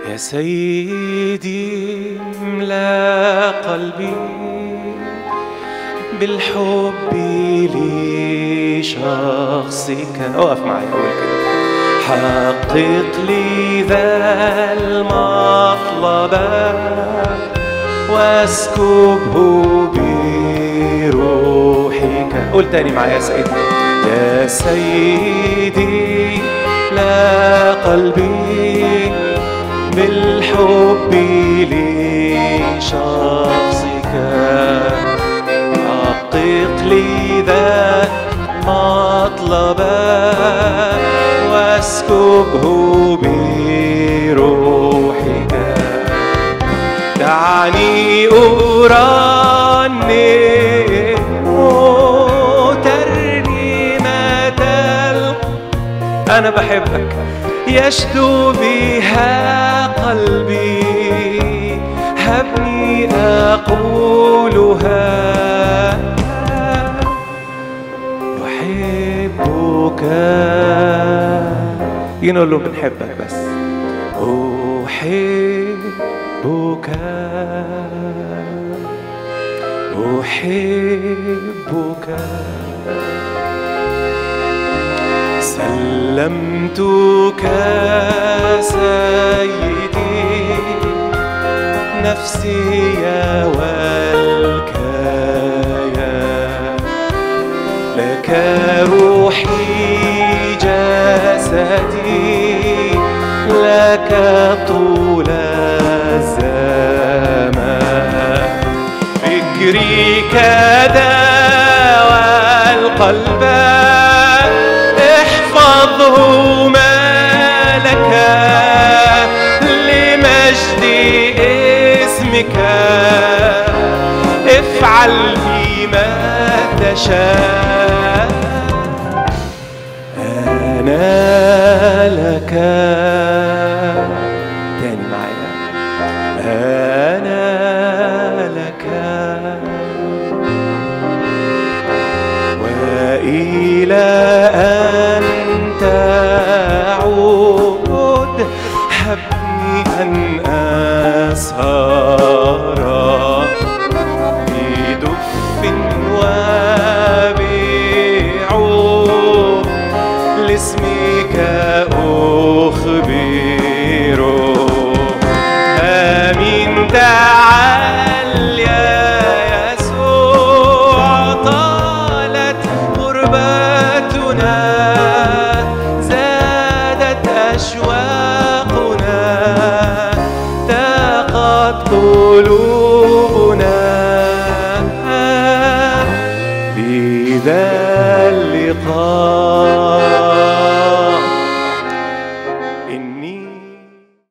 يا سيدي املا قلبي بالحب لشخصك اقف معي اقول كده حقق لي ذا المطلب واسكبه بروحك قول تاني معايا يا سيدي يا سيدي لا قلبي بالحب لشخصك حقق لي ذا مطلبا واسكبه بروحك دعني أرنم ترنيمة أنا بحبك يشدو بها قلبي هبني أقولها أحبك ينقول له بنحبك بس أحبك أحبك سلمتك سيدي نفسي والكيان لك روحي جسدي لك طول الزمان فكري كذا والقلب احفظه ما لك لمجد اسمك افعل بما تشاء أنا لك تاني معايا أنا لك وإلى أن تعود حبني أن أسهر بدف وبعود لاسمك أخبر آمين تعال يا يسوع طالت غربتنا زادت أشواقنا تاقت قلوبنا بذا اللقاء